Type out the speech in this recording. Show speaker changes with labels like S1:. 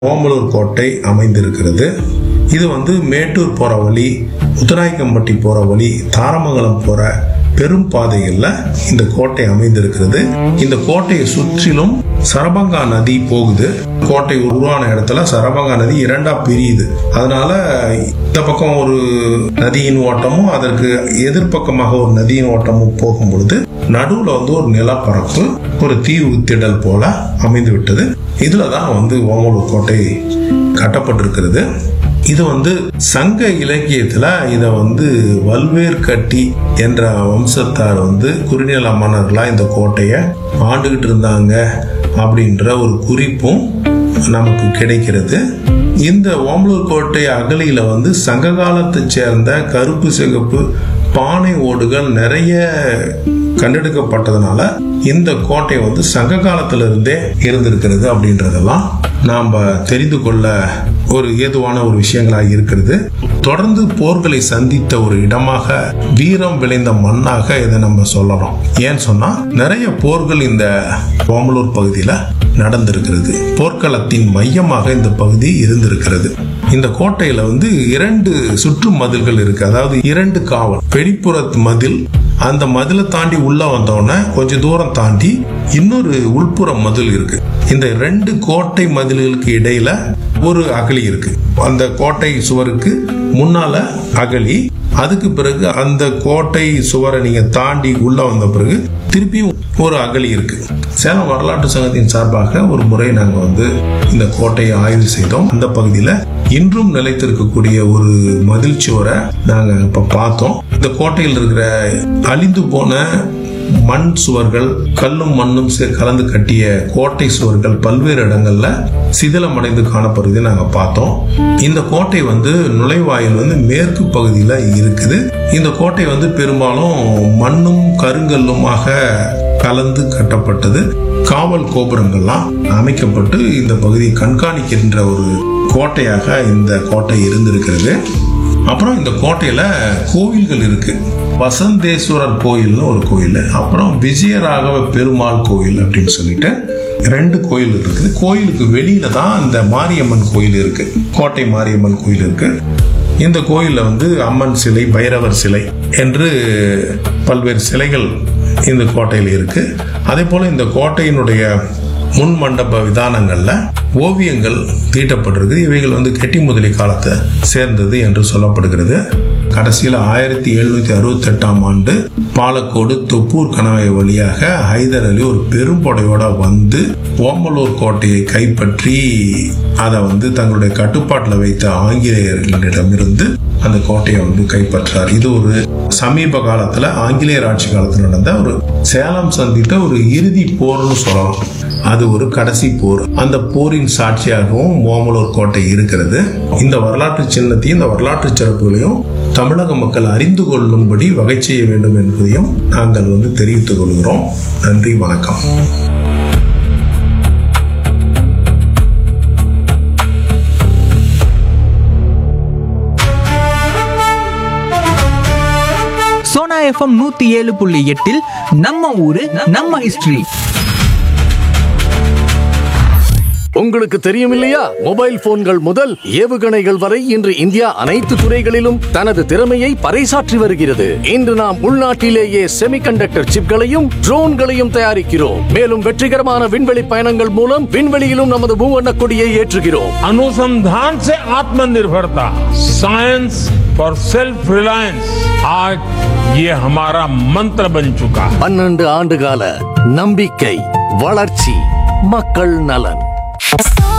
S1: ஓமலூர் கோட்டை அமைந்திருக்கிறது இது வந்து மேட்டூர் போற வழி உத்தராயக்கம்பட்டி போற வழி தாரமங்கலம் போற பெரும் பாதைகள்ல இந்த கோட்டை அமைந்திருக்கிறது இந்த கோட்டையை சுற்றிலும் சரபங்கா நதி போகுது கோட்டை உருவான இடத்துல சரபங்கா நதி இரண்டா பிரியுது அதனால இந்த பக்கம் ஒரு நதியின் ஓட்டமும் அதற்கு எதிர்ப்பக்கமாக ஒரு நதியின் ஓட்டமும் போகும் பொழுது நடுவுல வந்து ஒரு நிலப்பரப்பு ஒரு தீவு திடல் போல அமைந்து விட்டது இதுல தான் வந்து ஓமலூர் கோட்டை கட்டப்பட்டிருக்கிறது இது வந்து சங்க இலக்கியத்துல இத வந்து வல்வேர் கட்டி என்ற வம்சத்தார் வந்து குறுநில மன்னர்களா இந்த கோட்டையை ஆண்டுகிட்டு இருந்தாங்க அப்படின்ற ஒரு குறிப்பும் நமக்கு கிடைக்கிறது இந்த ஓமலூர் கோட்டை அகலியில வந்து சங்க காலத்தைச் சேர்ந்த கருப்பு சிகப்பு பானை ஓடுகள் நிறைய கண்டெடுக்கப்பட்டதுனால இந்த கோட்டை வந்து சங்க காலத்துல இருந்தே இருந்திருக்கிறது அப்படின்றதெல்லாம் நாம தெரிந்து கொள்ள ஒரு ஏதுவான ஒரு விஷயங்களாக இருக்கிறது தொடர்ந்து போர்களை சந்தித்த ஒரு இடமாக வீரம் விளைந்த மண்ணாக இதை நம்ம சொல்லலாம் ஏன்னு சொன்னா நிறைய போர்கள் இந்த ஓமலூர் பகுதியில நடந்திருக்கிறது போர்க்களத்தின் மையமாக இந்த பகுதி இருந்திருக்கிறது இந்த கோட்டையில வந்து இரண்டு சுற்று மதில்கள் இருக்கு அதாவது இரண்டு காவல் வெளிப்புற மதில் அந்த மதிலை தாண்டி உள்ள வந்தோடனே கொஞ்சம் தூரம் தாண்டி இன்னொரு உள்புற மதில் இருக்கு இந்த ரெண்டு கோட்டை மதில்களுக்கு இடையில ஒரு அகழி இருக்கு அந்த கோட்டை சுவருக்கு முன்னால அகழி அதுக்கு பிறகு அந்த கோட்டை சுவரை நீங்க தாண்டி உள்ள வந்த பிறகு திருப்பியும் ஒரு அகழி இருக்கு சேலம் வரலாற்று சங்கத்தின் சார்பாக ஒரு முறை நாங்க வந்து இந்த கோட்டையை ஆய்வு செய்தோம் அந்த பகுதியில இன்றும் நிலைத்திருக்கக்கூடிய ஒரு மதில் சுவரை நாங்க இப்ப பார்த்தோம் இந்த கோட்டையில் இருக்கிற அழிந்து போன மண் சுவர்கள் கல்லும் மண்ணும் சே- கலந்து கட்டிய கோட்டை சுவர்கள் பல்வேறு இடங்கள்ல சிதிலமடைந்து காணப்படுறதை நாங்க பார்த்தோம் இந்த கோட்டை வந்து நுழைவாயில் வந்து மேற்கு பகுதியில இருக்குது இந்த கோட்டை வந்து பெரும்பாலும் மண்ணும் கருங்கல்லுமாக கலந்து கட்டப்பட்டது காவல் கோபுரங்கள்லாம் அமைக்கப்பட்டு இந்த பகுதியை கண்காணிக்கின்ற ஒரு கோட்டையாக இந்த கோட்டை இருந்திருக்கிறது அப்புறம் இந்த கோட்டையில கோவில்கள் இருக்கு வசந்தேஸ்வரர் கோயில்னு ஒரு கோயில் அப்புறம் விஜயராகவ பெருமாள் கோயில் அப்படின்னு சொல்லிட்டு ரெண்டு கோயில் இருக்குது கோயிலுக்கு வெளியில தான் இந்த மாரியம்மன் கோயில் இருக்கு கோட்டை மாரியம்மன் கோயில் இருக்கு இந்த கோயில்ல வந்து அம்மன் சிலை பைரவர் சிலை என்று பல்வேறு சிலைகள் இந்த கோட்டையில் இருக்கு அதே போல இந்த கோட்டையினுடைய முன் மண்டப விதானங்கள்ல ஓவியங்கள் தீட்டப்பட்டிருக்கு இவைகள் வந்து கெட்டி முதலி காலத்தை சேர்ந்தது என்று சொல்லப்படுகிறது கடைசியில் ஆயிரத்தி எழுநூத்தி அறுபத்தி எட்டாம் ஆண்டு பாலக்கோடு தொப்பூர் கணவாய் வழியாக ஹைதர் அலி ஒரு பெரும்படையோட வந்து ஓமலூர் கோட்டையை கைப்பற்றி அதை வந்து தங்களுடைய கட்டுப்பாட்டில் வைத்த ஆங்கிலேயர்களிடமிருந்து அந்த கோட்டையை வந்து கைப்பற்றார் இது ஒரு சமீப காலத்துல ஆங்கிலேயர் ஆட்சி காலத்துல நடந்த ஒரு சேலம் சந்தித்த ஒரு இறுதி போர்னு சொல்லலாம் அது ஒரு கடைசி போர் அந்த போரின் சாட்சியாகவும் ஓமலூர் கோட்டை இருக்கிறது இந்த வரலாற்று சின்னத்தையும் இந்த வரலாற்று சிறப்புகளையும் தமிழக மக்கள் அறிந்து கொள்ளும்படி வகை செய்ய வேண்டும் என்பதையும் நாங்கள் வந்து தெரிவித்துக் கொள்கிறோம் நன்றி வணக்கம்
S2: சோனா எஃப்எம் நூத்தி ஏழு புள்ளி எட்டில் நம்ம ஊரு நம்ம ஹிஸ்டரி
S3: உங்களுக்கு தெரியும் இல்லையா மொபைல் போன்கள் முதல் ஏவுகணைகள் வரை இன்று இந்தியா அனைத்து துறைகளிலும் தனது திறமையை பறைசாற்றி வருகிறது இன்று நாம் உள்நாட்டிலேயே செமிகண்டக்டர் சிப்களையும் ட்ரோன்களையும் தயாரிக்கிறோம் மேலும் வெற்றிகரமான விண்வெளி பயணங்கள் மூலம் விண்வெளியிலும் நமது மூவண்ண கொடியை ஏற்றுகிறோம்
S4: अनुसंधान से आत्मनिर्भरता साइंस फॉर सेल्फ रिलायंस आज ये हमारा मंत्र बन चुका है
S3: பன்னெண்டு ஆண்டு கால நம்பிக்கை வளர்ச்சி மக்கள் நலன்